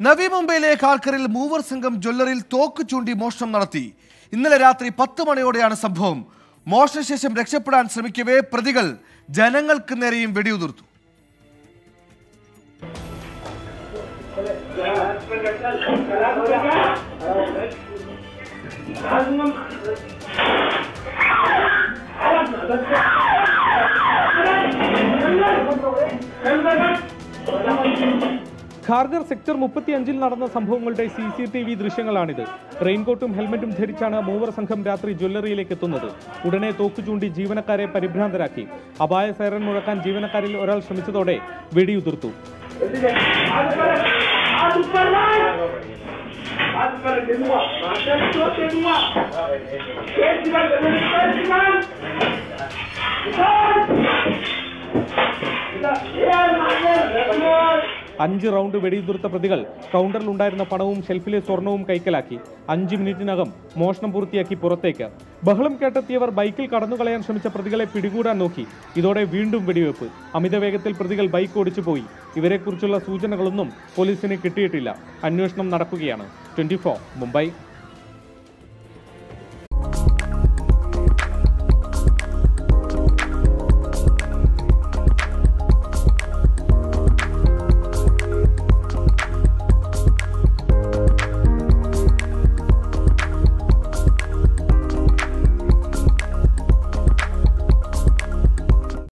നവി മുംബൈയിലെ ഖാർക്കറിൽ മൂവർ സംഘം ജ്വല്ലറിയിൽ തോക്ക് ചൂണ്ടി മോഷണം നടത്തി ഇന്നലെ രാത്രി പത്ത് മണിയോടെയാണ് സംഭവം മോഷണശേഷം രക്ഷപ്പെടാൻ ശ്രമിക്കവേ പ്രതികൾ ജനങ്ങൾക്ക് നേരെയും വെടിയുതിർത്തു ഖാർഗർ സെക്ടർ മുപ്പത്തിയഞ്ചിൽ നടന്ന സംഭവങ്ങളുടെ സി സി ടി വി ദൃശ്യങ്ങളാണിത് റെയിൻകോട്ടും ഹെൽമറ്റും ധരിച്ചാണ് മൂവർ സംഘം രാത്രി ജ്വല്ലറിയിലേക്ക് എത്തുന്നത് ഉടനെ തോക്ക് ചൂണ്ടി ജീവനക്കാരെ പരിഭ്രാന്തരാക്കി അപായ സൈറൻ മുഴക്കാൻ ജീവനക്കാരിൽ ഒരാൾ ശ്രമിച്ചതോടെ വെടിയുതിർത്തു അഞ്ച് റൗണ്ട് വെടിയുതിർത്ത പ്രതികൾ കൗണ്ടറിലുണ്ടായിരുന്ന പണവും ഷെൽഫിലെ സ്വർണവും കൈക്കലാക്കി അഞ്ച് മിനിറ്റിനകം മോഷണം പൂർത്തിയാക്കി പുറത്തേക്ക് ബഹളം കേട്ടെത്തിയവർ ബൈക്കിൽ കടന്നുകളയാൻ ശ്രമിച്ച പ്രതികളെ പിടികൂടാൻ നോക്കി ഇതോടെ വീണ്ടും വെടിവെപ്പ് അമിതവേഗത്തിൽ പ്രതികൾ ബൈക്ക് ഓടിച്ചു പോയി ഇവരെക്കുറിച്ചുള്ള സൂചനകളൊന്നും പോലീസിന് കിട്ടിയിട്ടില്ല അന്വേഷണം നടക്കുകയാണ് ട്വന്റി മുംബൈ